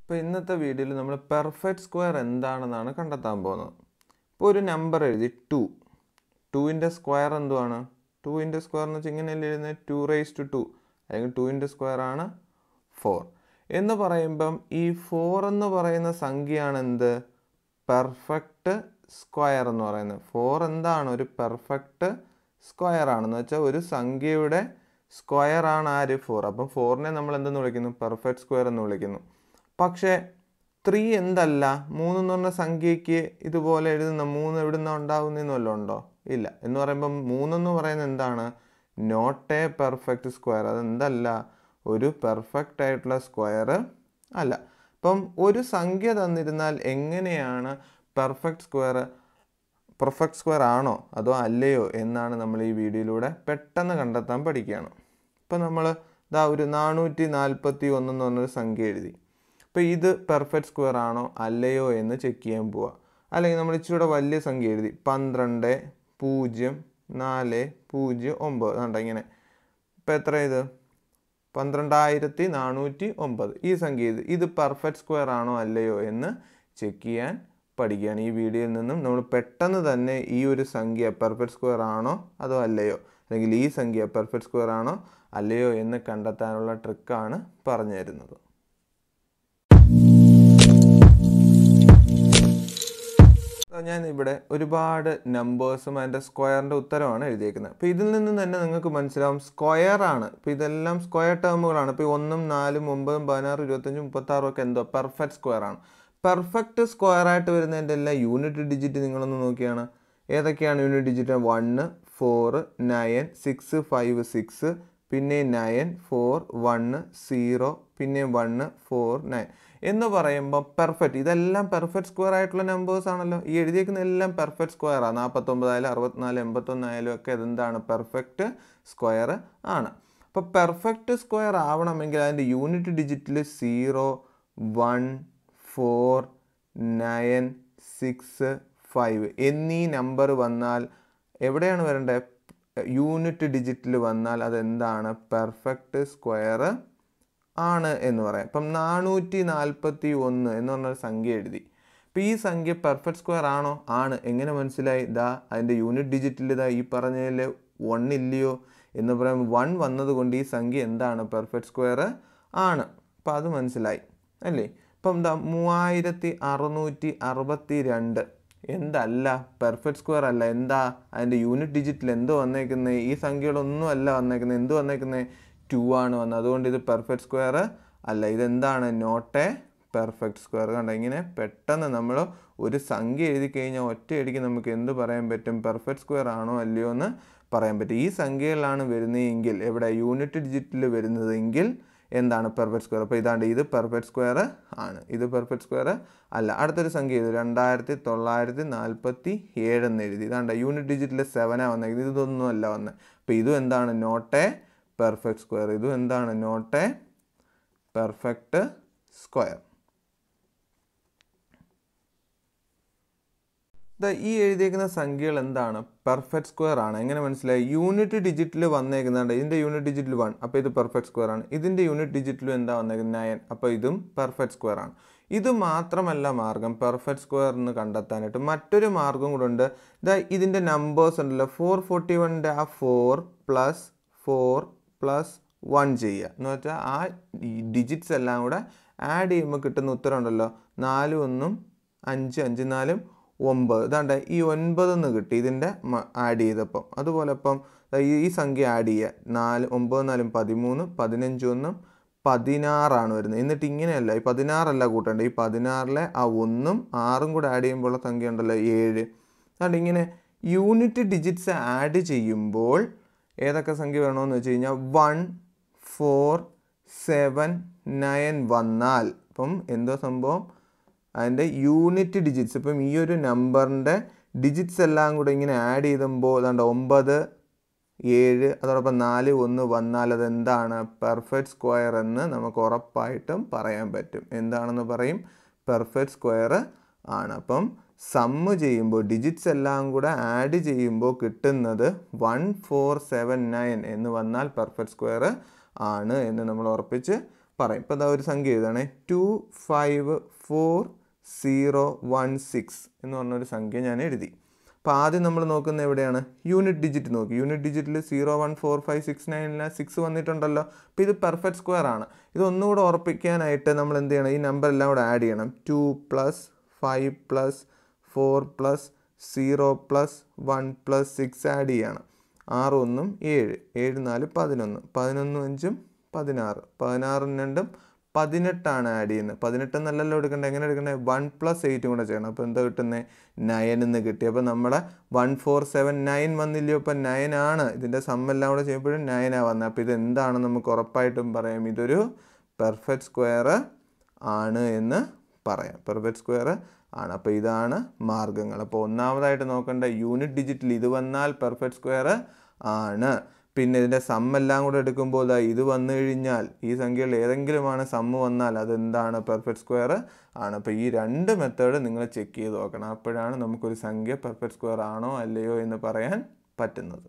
അപ്പോൾ ഇന്നത്തെ വീഡിയോയിൽ നമ്മൾ പെർഫെക്റ്റ് സ്ക്വയർ എന്താണെന്നാണ് കണ്ടെത്താൻ പോകുന്നത് ഇപ്പോൾ ഒരു നമ്പർ എഴുതി ടു ടുവിൻ്റെ സ്ക്വയർ എന്തുവാണ് ടുവിൻ്റെ സ്ക്വയർ എന്ന് വെച്ചാൽ ഇങ്ങനെയല്ലേ എഴുതുന്നത് ടു റേസ് ടു ടു അല്ലെങ്കിൽ ടുവിൻ്റെ സ്ക്വയർ ആണ് ഫോർ എന്ന് പറയുമ്പം ഈ ഫോർ എന്ന് പറയുന്ന സംഖ്യയാണ് എന്ത് പെർഫെക്റ്റ് സ്ക്വയർ എന്ന് പറയുന്നത് ഫോർ എന്താണ് ഒരു പെർഫെക്റ്റ് സ്ക്വയർ ആണെന്ന് വെച്ചാൽ ഒരു സംഖ്യയുടെ സ്ക്വയർ ആണ് ആര് ഫോർ അപ്പം ഫോറിനെ നമ്മൾ എന്തെന്ന് വിളിക്കുന്നു പെർഫെക്റ്റ് സ്ക്വയർ എന്ന് വിളിക്കുന്നു പക്ഷേ ത്രീ എന്തല്ല മൂന്ന് എന്ന് പറഞ്ഞ സംഖ്യയ്ക്ക് ഇതുപോലെ എഴുതുന്ന മൂന്ന് എവിടുന്ന ഉണ്ടാവുന്നതെന്ന് വല്ലതും ഉണ്ടോ ഇല്ല എന്ന് പറയുമ്പം മൂന്നെന്ന് പറയുന്നത് എന്താണ് നോട്ട് എ പെർഫെക്റ്റ് സ്ക്വയർ അതെന്തല്ല ഒരു പെർഫെക്റ്റ് ആയിട്ടുള്ള സ്ക്വയർ അല്ല അപ്പം ഒരു സംഖ്യ തന്നിരുന്നാൽ എങ്ങനെയാണ് പെർഫെക്റ്റ് സ്ക്വയർ പെർഫെക്റ്റ് സ്ക്വയർ ആണോ അതോ അല്ലയോ എന്നാണ് നമ്മൾ ഈ വീഡിയോയിലൂടെ പെട്ടെന്ന് കണ്ടെത്താൻ പഠിക്കുകയാണ് ഇപ്പം നമ്മൾ ഇതാ ഒരു നാനൂറ്റി നാൽപ്പത്തി ഒന്ന് എന്ന് പറഞ്ഞൊരു സംഖ്യ എഴുതി അപ്പോൾ ഇത് പെർഫെക്റ്റ് സ്ക്വയർ ആണോ അല്ലയോ എന്ന് ചെക്ക് ചെയ്യാൻ പോവുക അല്ലെങ്കിൽ നമ്മൾ ഇച്ചിരി വലിയ സംഖ്യ എഴുതി പന്ത്രണ്ട് പൂജ്യം നാല് പൂജ്യം ഒമ്പത് കണ്ട ഇങ്ങനെ ഇപ്പം എത്ര ഇത് പന്ത്രണ്ടായിരത്തി നാനൂറ്റി ഒമ്പത് ഈ സംഖ്യ ഇത് ഇത് പെർഫെക്റ്റ് സ്ക്വയർ ആണോ അല്ലയോ എന്ന് ചെക്ക് ചെയ്യാൻ പഠിക്കുകയാണ് ഈ വീഡിയോയിൽ നിന്നും നമ്മൾ പെട്ടെന്ന് തന്നെ ഈ ഒരു സംഖ്യ പെർഫെക്റ്റ് സ്ക്വയർ ആണോ അതോ അല്ലയോ അല്ലെങ്കിൽ ഈ സംഖ്യ പെർഫെക്റ്റ് സ്ക്വയർ ആണോ അല്ലയോ എന്ന് കണ്ടെത്താനുള്ള ട്രിക്കാണ് പറഞ്ഞു തരുന്നത് ഞാൻ ഇവിടെ ഒരുപാട് നമ്പേഴ്സും അതിൻ്റെ സ്ക്വയറിൻ്റെ ഉത്തരമാണ് എഴുതിയേക്കുന്നത് അപ്പോൾ ഇതിൽ നിന്ന് തന്നെ നിങ്ങൾക്ക് മനസ്സിലാവും സ്ക്വയർ ആണ് ഇപ്പോൾ ഇതെല്ലാം സ്ക്വയർ ടേമുകളാണ് ഇപ്പോൾ ഒന്നും നാലും ഒമ്പതും പതിനാറ് ഇരുപത്തഞ്ചും മുപ്പത്താറും ഒക്കെ എന്തോ പെർഫെക്റ്റ് സ്ക്വയർ ആണ് പെർഫെക്റ്റ് സ്ക്വയർ ആയിട്ട് വരുന്നതിൻ്റെ എല്ലാം യൂണിറ്റ് ഡിജിറ്റ് നിങ്ങളൊന്ന് നോക്കിയാണ് ഏതൊക്കെയാണ് unit digit one four nine six five six പിന്നെ നയൻ ഫോർ വണ്ണ് സീറോ പിന്നെ വണ്ണ് ഫോർ നയൻ എന്ന് പറയുമ്പോൾ പെർഫെക്റ്റ് ഇതെല്ലാം പെർഫെക്റ്റ് സ്ക്വയർ ആയിട്ടുള്ള നമ്പേഴ്സ് ആണല്ലോ ഈ എഴുതിയേക്കുന്ന എല്ലാം പെർഫെക്റ്റ് സ്ക്വയറാണ് നാൽപ്പത്തൊമ്പതായാലും അറുപത്തിനാല് എൺപത്തൊന്നായാലും ഒക്കെ ഇതെന്താണ് പെർഫെക്റ്റ് സ്ക്വയർ ആണ് അപ്പോൾ പെർഫെക്റ്റ് സ്ക്വയർ ആവണമെങ്കിൽ അതിൻ്റെ യൂണിറ്റ് ഡിജിറ്റിൽ zero one four nine six five എന്നീ നമ്പർ വന്നാൽ എവിടെയാണ് വരേണ്ടത് യൂണിറ്റ് ഡിജിറ്റിൽ വന്നാൽ അതെന്താണ് പെർഫെക്റ്റ് സ്ക്വയർ ആണ് എന്ന് പറയാം ഇപ്പം നാനൂറ്റി നാൽപ്പത്തി ഒന്ന് എന്ന് പറഞ്ഞൊരു സംഖ്യ എഴുതി അപ്പം ഈ സംഖ്യ പെർഫെക്റ്റ് സ്ക്വയർ ആണോ ആണ് എങ്ങനെ മനസ്സിലായി ഇതാ അതിൻ്റെ യൂണിറ്റ് ഡിജിറ്റിൽ ഇതാ ഈ പറഞ്ഞതിൽ വൺ ഇല്ലയോ എന്ന് പറയുമ്പോൾ വൺ വന്നതുകൊണ്ട് ഈ സംഖ്യ എന്താണ് പെർഫെക്റ്റ് സ്ക്വയർ ആണ് അപ്പം അത് മനസ്സിലായി അല്ലേ ഇപ്പം എന്താ മൂവായിരത്തി അറുന്നൂറ്റി അറുപത്തി രണ്ട് എന്തല്ല പെർഫെക്റ്റ് സ്ക്വയർ അല്ല എന്താ അതിൻ്റെ യൂണിറ്റ് ഡിജിറ്റിൽ എന്തോ വന്നേക്കുന്നത് ഈ സംഖ്യകളൊന്നും അല്ല വന്നേക്കുന്നത് എന്ത് വന്നേക്കുന്നത് ടു ആണ് വന്നത് അതുകൊണ്ട് ഇത് പെർഫെക്റ്റ് സ്ക്വയർ അല്ല ഇതെന്താണ് നോട്ട് എ പെർഫെക്റ്റ് സ്ക്വയർ കണ്ടോ ഇങ്ങനെ പെട്ടെന്ന് നമ്മൾ ഒരു സംഖ്യ എഴുതി കഴിഞ്ഞാൽ ഒറ്റയടിക്ക് നമുക്ക് എന്ത് പറയാൻ പറ്റും പെർഫെക്റ്റ് സ്ക്വയർ ആണോ അല്ലയോ എന്ന് പറയാൻ പറ്റും ഈ സംഖ്യകളിലാണ് വരുന്നതെങ്കിൽ എവിടെ യൂണിറ്റ് ഡിജിറ്റിൽ വരുന്നതെങ്കിൽ എന്താണ് പെർഫെക്റ്റ് സ്ക്വയർ അപ്പോൾ ഇതാണ്ട് ഇത് പെർഫെക്റ്റ് സ്ക്വയർ ആണ് ഇത് പെർഫെക്റ്റ് സ്ക്വയർ അല്ല അടുത്തൊരു സംഖ്യ ഇത് രണ്ടായിരത്തി തൊള്ളായിരത്തി നാൽപ്പത്തി ഏഴ് എന്ന് എഴുതി ഇതാണ്ട് യൂണിറ്റ് ഡിജിറ്റിൽ സെവനാണ് വന്നത് ഇതൊന്നും അല്ല വന്നത് അപ്പോൾ ഇതും എന്താണ് നോട്ട് എ പെർഫെക്റ്റ് സ്ക്വയർ ഇതും എന്താണ് നോട്ട് എ പെർഫെക്റ്റ് സ്ക്വയർ ഈ എഴുതിയേക്കുന്ന സംഖ്യകൾ എന്താണ് പെർഫെക്റ്റ് സ്ക്വയർ ആണ് എങ്ങനെ മനസ്സിലായി യൂണിറ്റ് ഡിജിറ്റിൽ വന്നേക്കുന്നുണ്ട് ഇതിൻ്റെ യൂണിറ്റ് ഡിജിറ്റിൽ വൺ അപ്പോൾ ഇത് പെർഫെക്റ്റ് സ്ക്വയർ ആണ് ഇതിൻ്റെ യൂണിറ്റ് ഡിജിറ്റിലും എന്താ വന്നേക്കുന്നത് നയൻ അപ്പോൾ ഇതും പെർഫെക്റ്റ് സ്ക്വയർ ആണ് ഇത് മാത്രമല്ല മാർഗം പെർഫെക്റ്റ് സ്ക്വയർ എന്ന് കണ്ടെത്താനായിട്ട് മറ്റൊരു മാർഗം കൂടെ ഉണ്ട് ഇതാ ഇതിൻ്റെ നമ്പേഴ്സ് ഉണ്ടല്ലോ ഫോർ ഫോർട്ടി വണ്ണിൻ്റെ ആ four plus four plus one ചെയ്യുക എന്ന് വെച്ചാൽ ആ ഡിജിറ്റ്സ് എല്ലാം കൂടെ ആഡ് ചെയ്യുമ്പോൾ കിട്ടുന്ന ഉത്തരം ഉണ്ടല്ലോ നാലും ഒന്നും അഞ്ച് അഞ്ച് നാലും ഒമ്പത് ഇതാണ്ട് ഈ ഒൻപതെന്ന് കിട്ടി ഇതിൻ്റെ ആഡ് ചെയ്തപ്പം അതുപോലെ ഇപ്പം ഈ സംഖ്യ ആഡ് ചെയ്യുക നാല് ഒമ്പത് നാലും പതിമൂന്ന് പതിനഞ്ചൊന്നും പതിനാറാണ് വരുന്നത് എന്നിട്ട് ഇങ്ങനെയല്ല ഈ പതിനാറല്ല കൂട്ടേണ്ടത് ഈ പതിനാറിലെ ആ ഒന്നും ആറും കൂടെ ആഡ് ചെയ്യുമ്പോഴുള്ള സംഖ്യ ഉണ്ടല്ലോ ഏഴ് അതുകൊണ്ട് ഇങ്ങനെ യൂണിറ്റ് ഡിജിറ്റ്സ് ആഡ് ചെയ്യുമ്പോൾ ഏതൊക്കെ സംഖ്യ വേണമെന്ന് വെച്ച് കഴിഞ്ഞാൽ വൺ ഫോർ സെവൻ നയൻ വന്നാൽ ഇപ്പം എന്തോ സംഭവം അതിൻ്റെ യൂണിറ്റ് ഡിജിറ്റ്സ് ഇപ്പം ഈ ഒരു നമ്പറിൻ്റെ ഡിജിറ്റ്സ് എല്ലാം കൂടെ ഇങ്ങനെ ആഡ് ചെയ്തുമ്പോൾ അതാണ്ട് ഒമ്പത് ഏഴ് അതോടൊപ്പം നാല് ഒന്ന് വന്നാൽ അതെന്താണ് പെർഫെക്റ്റ് സ്ക്വയർ എന്ന് നമുക്ക് ഉറപ്പായിട്ടും പറയാൻ പറ്റും എന്താണെന്ന് പറയും പെർഫെക്റ്റ് സ്ക്വയർ ആണ് അപ്പം സമ്മ് ചെയ്യുമ്പോൾ ഡിജിറ്റ്സ് എല്ലാം കൂടെ ആഡ് ചെയ്യുമ്പോൾ കിട്ടുന്നത് വൺ ഫോർ സെവൻ നയൻ എന്ന് വന്നാൽ പെർഫെക്റ്റ് സ്ക്വയർ ആണ് എന്ന് നമ്മൾ ഉറപ്പിച്ച് പറയും ഇപ്പോൾ അതാ ഒരു സംഖ്യ എഴുതാണേ two five four zero one six എന്ന് പറഞ്ഞൊരു സംഖ്യ ഞാൻ എഴുതി അപ്പോൾ ആദ്യം നമ്മൾ നോക്കുന്നത് എവിടെയാണ് യൂണിറ്റ് ഡിജിറ്റ് നോക്കി യൂണിറ്റ് ഡിജിറ്റിൽ zero one four five six നയനില സിക്സ് വന്നിട്ടുണ്ടല്ലോ അപ്പോൾ ഇത് പെർഫെക്റ്റ് സ്ക്വയർ ആണ് ഇത് ഒന്നുകൂടെ ഉറപ്പിക്കാനായിട്ട് നമ്മൾ എന്ത് ചെയ്യണം ഈ നമ്പർ എല്ലാം കൂടെ ആഡ് ചെയ്യണം two plus five plus four plus zero plus one plus six add ചെയ്യണം ആറ് ഒന്നും ഏഴ് ഏഴ് നാല് പതിനൊന്ന് പതിനൊന്നും അഞ്ചും പതിനാറ് പതിനാറും രണ്ടും പതിനെട്ടാണ് ആഡ് ചെയ്യുന്നത് പതിനെട്ട് എന്നല്ലല്ലോ എടുക്കേണ്ടത് എങ്ങനെ എടുക്കേണ്ടത് വൺ പ്ലസ് എയ്റ്റും കൂടെ ചെയ്യണം അപ്പോൾ എന്താ കിട്ടുന്നത് നയൻ എന്ന് കിട്ടി അപ്പോൾ നമ്മുടെ വൺ ഫോർ സെവൻ നയൻ വന്നില്ലയോ അപ്പോൾ നയൻ ആണ് ഇതിൻ്റെ സമ്മെല്ലാം കൂടെ ചെയ്യുമ്പോഴും നയനാണ് വന്നത് അപ്പോൾ ഇത് എന്താണ് നമുക്ക് ഉറപ്പായിട്ടും പറയാം ഇതൊരു പെർഫെക്റ്റ് സ്ക്വയർ ആണ് എന്ന് പറയാം പെർഫെക്റ്റ് സ്ക്വയർ ആണ് അപ്പോൾ ഇതാണ് മാർഗങ്ങൾ അപ്പോൾ ഒന്നാമതായിട്ട് നോക്കേണ്ട യൂണിറ്റ് ഡിജിറ്റിൽ ഇത് വന്നാൽ പെർഫെക്റ്റ് സ്ക്വയർ ആണ് പിന്നെ ഇതിൻ്റെ സമ്മെല്ലാം കൂടെ എടുക്കുമ്പോൾ ദാ ഇത് വന്നു കഴിഞ്ഞാൽ ഈ സംഖ്യകളിൽ ഏതെങ്കിലുമാണ് സമ്മ് വന്നാൽ അതെന്താണ് പെർഫെക്റ്റ് സ്ക്വയർ ആണ് അപ്പോൾ ഈ രണ്ട് മെത്തേഡ് നിങ്ങൾ ചെക്ക് ചെയ്ത് നോക്കണം അപ്പോഴാണ് നമുക്കൊരു സംഖ്യ പെർഫെക്റ്റ് സ്ക്വയർ ആണോ അല്ലയോ എന്ന് പറയാൻ പറ്റുന്നത്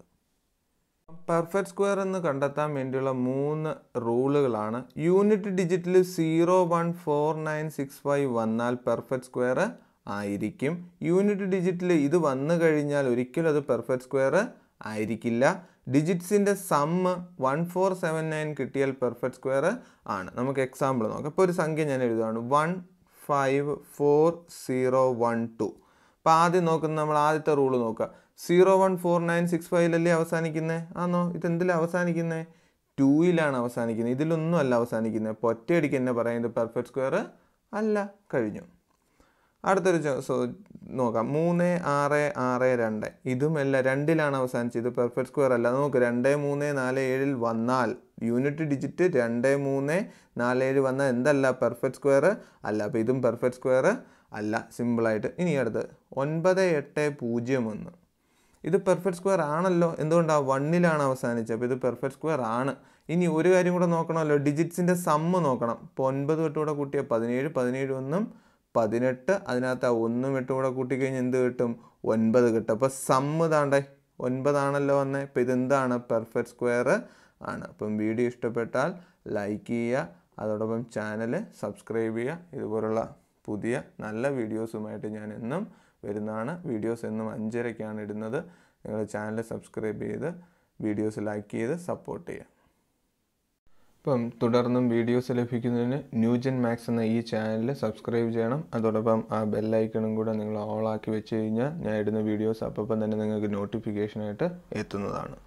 പെർഫെക്റ്റ് സ്ക്വയർ എന്ന് കണ്ടെത്താൻ വേണ്ടിയുള്ള മൂന്ന് റൂളുകളാണ് യൂണിറ്റ് ഡിജിറ്റിൽ zero one four nine six five വന്നാൽ പെർഫെക്റ്റ് സ്ക്വയർ ആയിരിക്കും യൂണിറ്റ് ഡിജിറ്റിൽ ഇത് വന്നു കഴിഞ്ഞാൽ ഒരിക്കലും അത് പെർഫെക്റ്റ് സ്ക്വയർ ആയിരിക്കില്ല ഡിജിറ്റ്സിൻ്റെ sum one four seven nine കിട്ടിയാൽ പെർഫെക്റ്റ് സ്ക്വയർ ആണ് നമുക്ക് എക്സാമ്പിൾ നോക്കാം ഇപ്പോൾ ഒരു സംഖ്യ ഞാൻ എഴുതുകയാണ് one five four zero one two അപ്പോൾ ആദ്യം നോക്കുന്ന നമ്മൾ ആദ്യത്തെ റൂള് നോക്കുക zero one four nine six ഫൈവിലല്ലേ അവസാനിക്കുന്നത് ആണോ ഇതെന്തിലാണ് അവസാനിക്കുന്നത് ടൂയിലാണ് അവസാനിക്കുന്നത് ഇതിലൊന്നും അല്ല അവസാനിക്കുന്നത് അപ്പോൾ ഒറ്റയടിക്ക് തന്നെ പറയാം ഇത് പെർഫെക്റ്റ് സ്ക്വയർ അല്ല കഴിഞ്ഞു അടുത്തൊരു ചോ- സോ നോക്കാം മൂന്ന് ആറ് ആറ് രണ്ട് ഇതും എല്ലാം രണ്ടിലാണ് അവസാനിച്ചത് പെർഫെക്റ്റ് സ്ക്വയർ അല്ല നോക്ക് രണ്ട് മൂന്ന് നാല് ഏഴിൽ വന്നാൽ യൂണിറ്റ് ഡിജിറ്റ് രണ്ട് മൂന്ന് നാല് ഏഴ് വന്നാൽ എന്തല്ല പെർഫെക്റ്റ് സ്ക്വയർ അല്ല അപ്പോൾ ഇതും പെർഫെക്റ്റ് സ്ക്വയർ അല്ല സിമ്പിളായിട്ട് ഇനി അടുത്ത് ഒൻപത് എട്ട് പൂജ്യം ഒന്ന് ഇത് പെർഫെക്റ്റ് സ്ക്വയർ ആണല്ലോ എന്തുകൊണ്ടാണ് വണ്ണിലാണ് അവസാനിച്ചത് അപ്പോൾ ഇത് പെർഫെക്റ്റ് സ്ക്വയർ ആണ് ഇനി ഒരു കാര്യം കൂടെ നോക്കണമല്ലോ ഡിജിറ്റ്സിൻ്റെ സമ്മ് നോക്കണം ഇപ്പോൾ ഒൻപത് എട്ട് കൂടെ കൂട്ടിയ പതിനേഴ് പതിനേഴ് ഒന്നും പതിനെട്ട് അതിനകത്ത് ആ ഒന്നും എട്ടും കൂടെ കൂട്ടിക്കഴിഞ്ഞാൽ എന്ത് കിട്ടും ഒൻപത് കിട്ടും അപ്പോൾ സമ്മ് താണ്ടേ ഒൻപതാണല്ലോ വന്നത് ഇപ്പോൾ ഇതെന്താണ് പെർഫെക്റ്റ് സ്ക്വയർ ആണ് അപ്പം വീഡിയോ ഇഷ്ടപ്പെട്ടാൽ ലൈക്ക് ചെയ്യുക അതോടൊപ്പം ചാനൽ സബ്സ്ക്രൈബ് ചെയ്യുക ഇതുപോലുള്ള പുതിയ നല്ല വീഡിയോസുമായിട്ട് ഞാൻ എന്നും വരുന്നതാണ് വീഡിയോസ് എന്നും അഞ്ചരയ്ക്കാണ് ഇടുന്നത് നിങ്ങൾ ചാനൽ സബ്സ്ക്രൈബ് ചെയ്ത് വീഡിയോസ് ലൈക്ക് ചെയ്ത് സപ്പോർട്ട് ചെയ്യുക ഇപ്പം തുടർന്നും വീഡിയോസ് ലഭിക്കുന്നതിന് ന്യൂജൻ മാക്സ് എന്ന ഈ ചാനൽ സബ്സ്ക്രൈബ് ചെയ്യണം അതോടൊപ്പം ആ ബെല്ലൈക്കണും കൂടെ നിങ്ങൾ ഓളാക്കി വെച്ച് കഴിഞ്ഞാൽ ഞാൻ ഇടുന്ന വീഡിയോസ് അപ്പം തന്നെ നിങ്ങൾക്ക് നോട്ടിഫിക്കേഷനായിട്ട് എത്തുന്നതാണ്